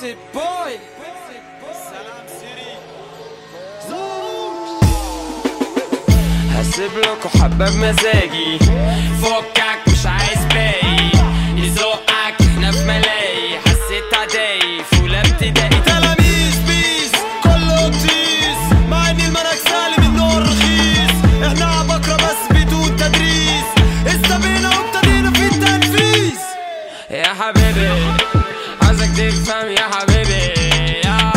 بيكسي بوي سلام سيري هسيب لك وحبة بمزاجي فكك مش عايز باقي يزقك احنا في ملاهي حسيت عداي في اولى ابتدائي تلاميذ بيس كله بتيس مع ان المنهج سالم النور رخيص احنا عبقرة بس بدون تدريس استبينا وابتدينا في التنفيذ يا حبيبي عايزك تفهم يا حبيبي يا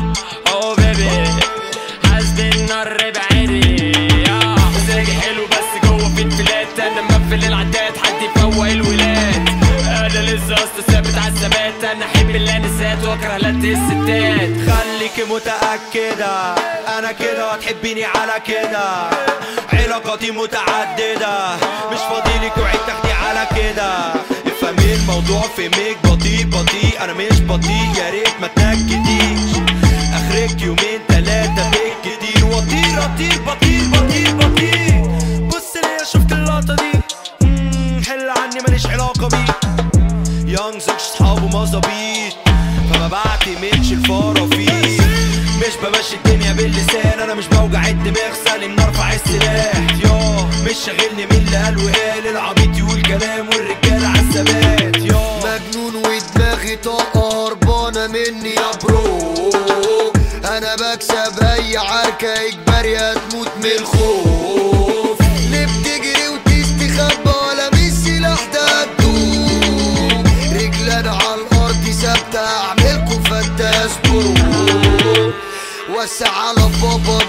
او بيبي حاسب النار بعيدي يا مزاجي حلو بس جوه في الفلات انا مقفل العداد حد يفوق الولاد انا لسه اصلا ثابت على الثبات انا احب اللانسات واكره لات الستات خليك متأكدة أنا كده هتحبيني على كده علاقاتي متعددة مش فاضيلك وعيد تاخدي على كده افهمي الموضوع فهمك بطيء بطيء أنا مش بطيء يا ريت ما تنكديش آخرك يومين تلاتة بالكتير وطير أطير بطير بطير بطير بص ليا شفت اللقطة دي مم، حل عني ماليش علاقة بيه يونج زوج صحابه مظابيط فما بعتمدش الفرافيل مش بمشي الدنيا باللسان انا مش بوجع الدماغ سالم نرفع السلاح يا مش شاغلني مين اللي قال وقال العبيط يقول كلام والرجاله عالثبات يا مجنون ودماغي طاقة هربانة مني يا برو أنا بكسب أي عركة إجباري هتموت من الخوف ليه بتجري وتستخبى ولا مش سلاح ده هتدوب رجلنا على الأرض ثابتة أعملكوا فتاس برو وسع على بابا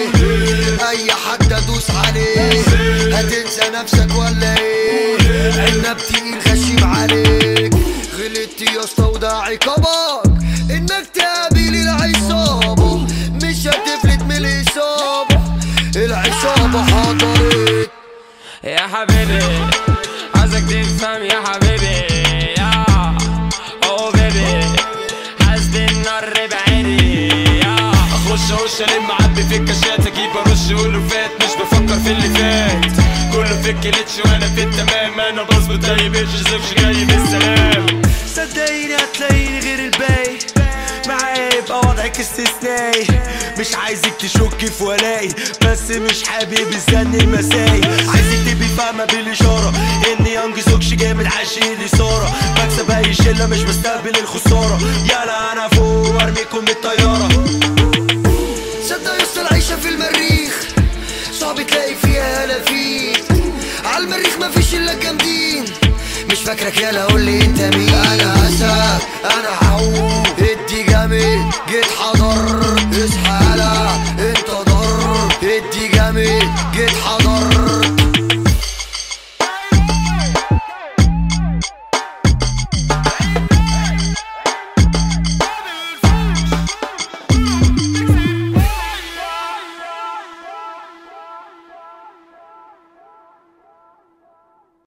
جه أي حد أدوس عليه هتنسى نفسك ولا إيه عنب تقيل غشيم عليك غلطت يا اسطى وده عقابك انك تقابل العصابة مش هتفلت من الإصابة العصابة حضرت يا حبيبي عايزك تفهم يا حبيبي يا او بيبي حاسب النار بعيدي يا اخش اخش الم عبي في الكاشات اجيب ارش اقوله فات مش بفكر في اللي فات كله في الكليتش وانا في التمام انا بظبط اي بيتش زفش جاي بالسلام صدقيني هتلاقيني غير الباقي معايا يبقى وضعك استثنائي مش عايزك تشكي في ولائي بس مش حابب الزن المسائي عايزك تبقي فاهمة بالإشارة إن يانج زوجش جامد عاشق الإثارة بكسب أي شلة مش بستقبل الخسارة يلا أنا فوق وأرميكم من الطيارة صدق يا اسطى العيشة في المريخ صعب تلاقي فيها لفيت على المريخ مفيش الا جامدين مش فاكرك يالا قول لي انت مين انا اسد انا عوم ادي جامد جيت حضر